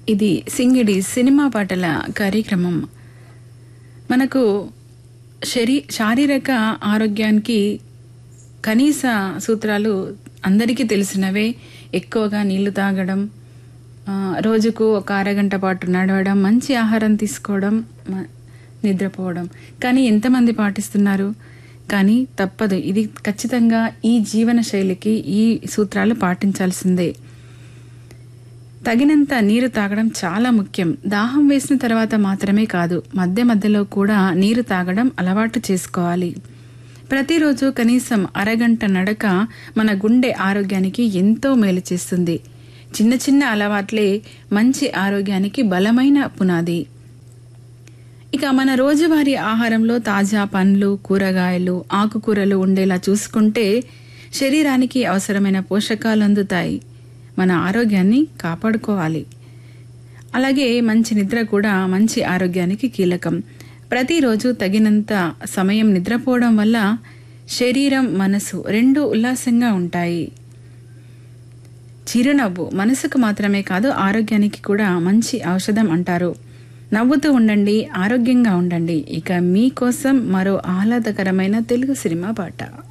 ఇది సింగిడి సినిమా పాటల కార్యక్రమం మనకు శరీ శారీరక ఆరోగ్యానికి కనీస సూత్రాలు అందరికీ తెలిసినవే ఎక్కువగా నీళ్లు తాగడం ఆ, రోజుకు ఒక అరగంట పాటు నడవడం మంచి ఆహారం తీసుకోవడం మ- నిద్రపోవడం కానీ ఎంతమంది పాటిస్తున్నారు కానీ తప్పదు ఇది ఖచ్చితంగా ఈ జీవన శైలికి ఈ సూత్రాలు పాటించాల్సిందే తగినంత నీరు తాగడం చాలా ముఖ్యం దాహం వేసిన తర్వాత మాత్రమే కాదు మధ్య మధ్యలో కూడా నీరు తాగడం అలవాటు చేసుకోవాలి ప్రతిరోజు కనీసం అరగంట నడక మన గుండె ఆరోగ్యానికి ఎంతో మేలు చేస్తుంది చిన్న చిన్న అలవాట్లే మంచి ఆరోగ్యానికి బలమైన పునాది ఇక మన రోజువారీ ఆహారంలో తాజా పండ్లు కూరగాయలు ఆకుకూరలు ఉండేలా చూసుకుంటే శరీరానికి అవసరమైన పోషకాలు అందుతాయి మన ఆరోగ్యాన్ని కాపాడుకోవాలి అలాగే మంచి నిద్ర కూడా మంచి ఆరోగ్యానికి కీలకం ప్రతిరోజు తగినంత సమయం నిద్రపోవడం వల్ల శరీరం మనసు రెండు ఉల్లాసంగా ఉంటాయి చిరునవ్వు మనసుకు మాత్రమే కాదు ఆరోగ్యానికి కూడా మంచి ఔషధం అంటారు నవ్వుతూ ఉండండి ఆరోగ్యంగా ఉండండి ఇక మీకోసం మరో ఆహ్లాదకరమైన తెలుగు సినిమా పాట